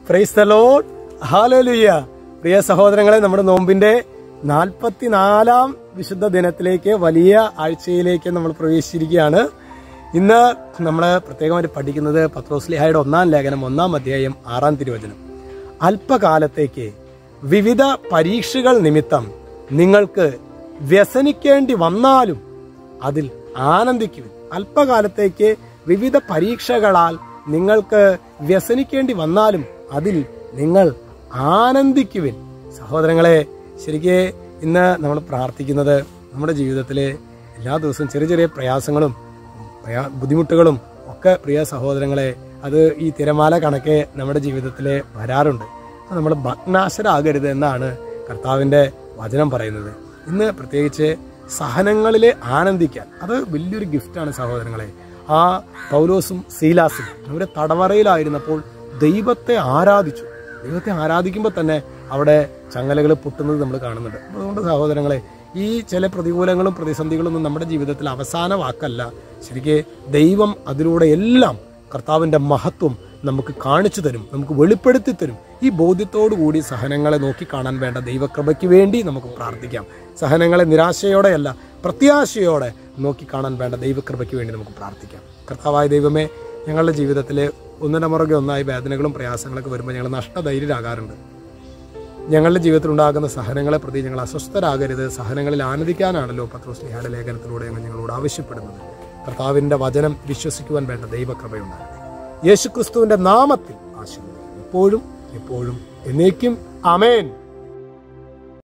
praise the Lord ഹാലലുയ്യ പ്രിയ സഹോദരങ്ങളെ നമ്മുടെ നോമ്പിന്റെ നാൽപ്പത്തിനാലാം വിശുദ്ധ ദിനത്തിലേക്ക് വലിയ ആഴ്ചയിലേക്ക് നമ്മൾ പ്രവേശിച്ചിരിക്കുകയാണ് ഇന്ന് നമ്മൾ പ്രത്യേകമായിട്ട് പഠിക്കുന്നത് പത്രോസ്ലിഹായുടെ ഒന്നാം ലേഖനം ഒന്നാം അധ്യായം ആറാം തിരുവചനം അല്പകാലത്തേക്ക് വിവിധ പരീക്ഷകൾ നിമിത്തം നിങ്ങൾക്ക് വ്യസനിക്കേണ്ടി വന്നാലും അതിൽ ആനന്ദിക്കുവിൻ അല്പകാലത്തേക്ക് വിവിധ പരീക്ഷകളാൽ നിങ്ങൾക്ക് വ്യസനിക്കേണ്ടി വന്നാലും അതിൽ നിങ്ങൾ ആനന്ദിക്കുവിൻ സഹോദരങ്ങളെ ശരിക്ക് ഇന്ന് നമ്മൾ പ്രാർത്ഥിക്കുന്നത് നമ്മുടെ ജീവിതത്തിലെ എല്ലാ ദിവസവും ചെറിയ ചെറിയ പ്രയാസങ്ങളും പ്രയാ- ബുദ്ധിമുട്ടുകളും ഒക്കെ പ്രിയ സഹോദരങ്ങളെ അത് ഈ തിരമാല കണക്കെ നമ്മുടെ ജീവിതത്തിൽ വരാറുണ്ട് അത് നമ്മൾ ഭഗ്നാശരാകരുത് എന്നാണ് കർത്താവിൻ്റെ വചനം പറയുന്നത് ഇന്ന് പ്രത്യേകിച്ച് സഹനങ്ങളിൽ ആനന്ദിക്കാൻ അത് വലിയൊരു ഗിഫ്റ്റാണ് സഹോദരങ്ങളെ ആ പൗലോസും സീലാസും അവരെ തടവറയിലായിരുന്നപ്പോൾ ദൈവത്തെ ആരാധിച്ചു ദൈവത്തെ ആരാധിക്കുമ്പോൾ തന്നെ അവിടെ ചങ്ങലകൾ പൊട്ടുന്നത് നമ്മൾ കാണുന്നുണ്ട് അപ്പോൾ അതുകൊണ്ട് സഹോദരങ്ങളെ ഈ ചില പ്രതികൂലങ്ങളും പ്രതിസന്ധികളൊന്നും നമ്മുടെ ജീവിതത്തിൽ അവസാന വാക്കല്ല ശരിക്ക് ദൈവം അതിലൂടെ എല്ലാം കർത്താവിൻ്റെ മഹത്വം നമുക്ക് കാണിച്ചു തരും നമുക്ക് വെളിപ്പെടുത്തി തരും ഈ ബോധ്യത്തോടു കൂടി സഹനങ്ങളെ നോക്കിക്കാണാൻ വേണ്ട ദൈവകൃപയ്ക്ക് വേണ്ടി നമുക്ക് പ്രാർത്ഥിക്കാം സഹനങ്ങളെ നിരാശയോടെയല്ല പ്രത്യാശയോടെ നോക്കിക്കാണാൻ വേണ്ട ദൈവകൃപയ്ക്ക് വേണ്ടി നമുക്ക് പ്രാർത്ഥിക്കാം കർത്താവായ ദൈവമേ ഞങ്ങളുടെ ജീവിതത്തിൽ ഒന്നിൻ്റെ മുറകെ ഒന്നായി വേദനകളും പ്രയാസങ്ങളൊക്കെ വരുമ്പോൾ ഞങ്ങൾ നഷ്ടധൈര്യരാകാറുണ്ട് ഞങ്ങളുടെ ജീവിതത്തിൽ ഉണ്ടാകുന്ന സഹനങ്ങളെ പ്രതി ഞങ്ങൾ അസ്വസ്ഥരാകരുത് സഹനങ്ങളിൽ ആനന്ദിക്കാനാണല്ലോ പത്രോസ്ലിഹയുടെ ലേഖനത്തിലൂടെ ഞങ്ങൾ നിങ്ങളോട് ആവശ്യപ്പെടുന്നത് കർത്താവിൻ്റെ വചനം വിശ്വസിക്കുവാൻ വേണ്ട ദൈവകൃപയുണ്ടാകട്ടെ യേശുക്രിസ്തുവിന്റെ നാമത്തിൽ ആശീർവദിക്കുന്നു ഇപ്പോഴും എപ്പോഴും എന്നേക്കും അമേൻ